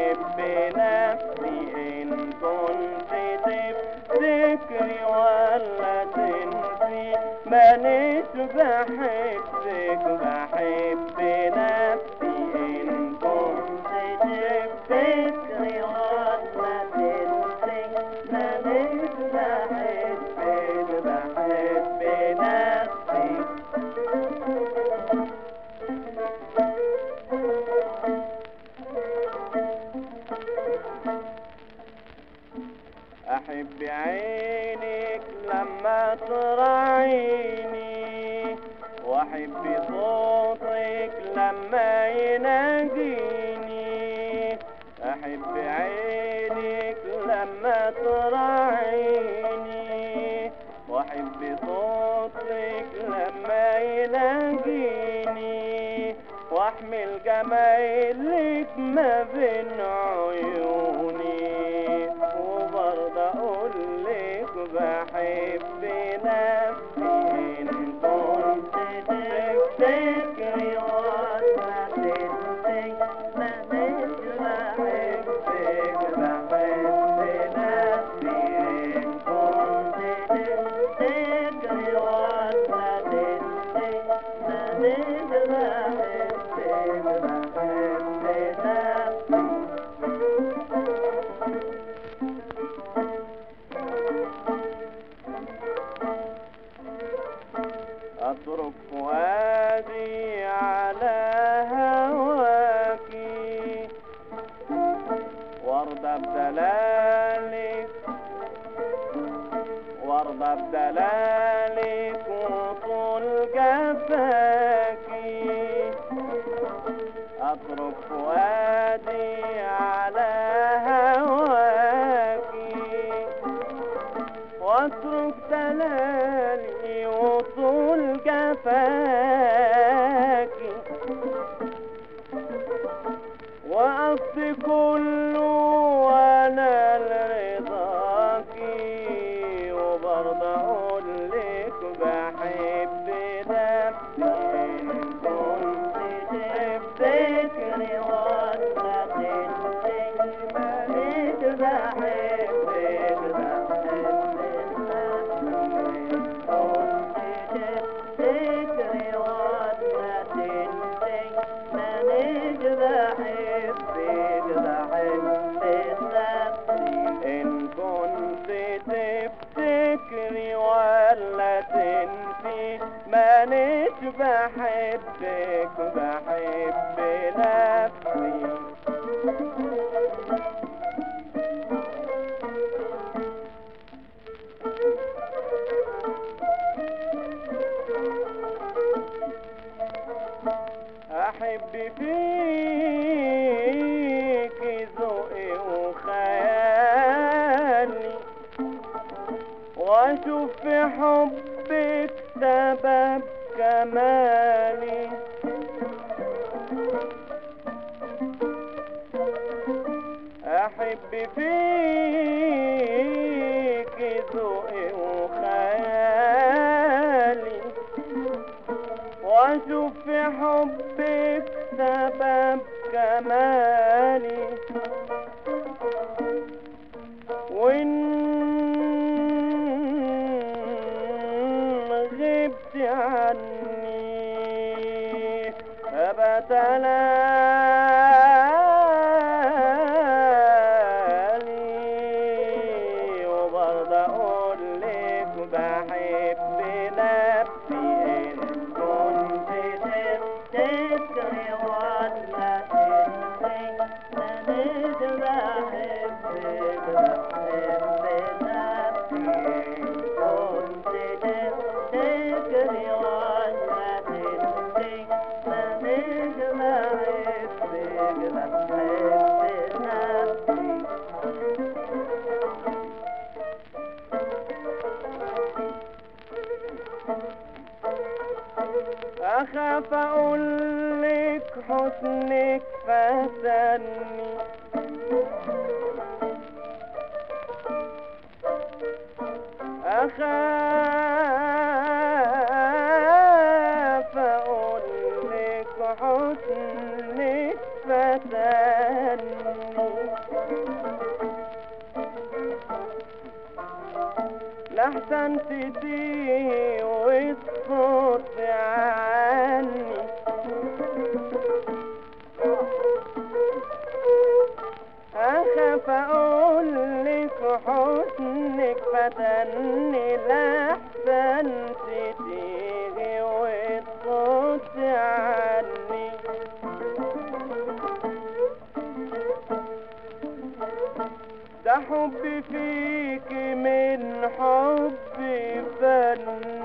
بحب نفسي إن كنت تفتكري ولا تنسي مانيش بحبك بحب نفسي إن كنت تفتكري ولا تنسي مانيش بحبك بحب نفسي أحب عينك لما تراعيني وأحب صوتك لما يناجيني أحب عينك لما تراعيني وأحب صوتك لما يناجيني واحمل جمايلك ما بين عيوني وبرضه اقول لك بحب نفسي ان كنت تفتكري ولا تنسي ما مش بحبك بحب نفسي ان كنت تفتكري ولا تنسي ما مش بحبك بحب نفسي أترك فؤادي على هواكي وارضى بدلالك وارضى بدلالك وطول جفاكي أترك فؤادي على هواكي واترك دلالي وطول جفاكي وقصدي كله وانا لرضاكي وبرضه اقول لك بحب نفسي ان كنت تفتكري ولا تنسي ماليش بحبك بحب نفسي كنت تفتكري ولا تنسي ماليش بحبك بحب نفسي إن كنت تفتكري ولا تنسي مانيش بحبك بحب نفسي أحب فيك ذوقي وخيالي وأشوف في حبك سبب كمالي أحب فيك ذوقي وخيالي واشوف في حبك سبب كمالي وان غبت عني ابت لي وبرضه اقول لك بحب نفسي ان كنت تفتكري ولا تنسي مانيش بحبك بحب نفسي ان كنت تفتكري ولا تنسي مانيش بحبك بحب نفسي أخاف أقول لك حسنك فتني أخاف أقول لك حسنك فتني لحسن تتيه والصوت عني أخاف أقول لك حسنك فتني لحسن تتيه والصوت عني ده حبي فيك من حبي فن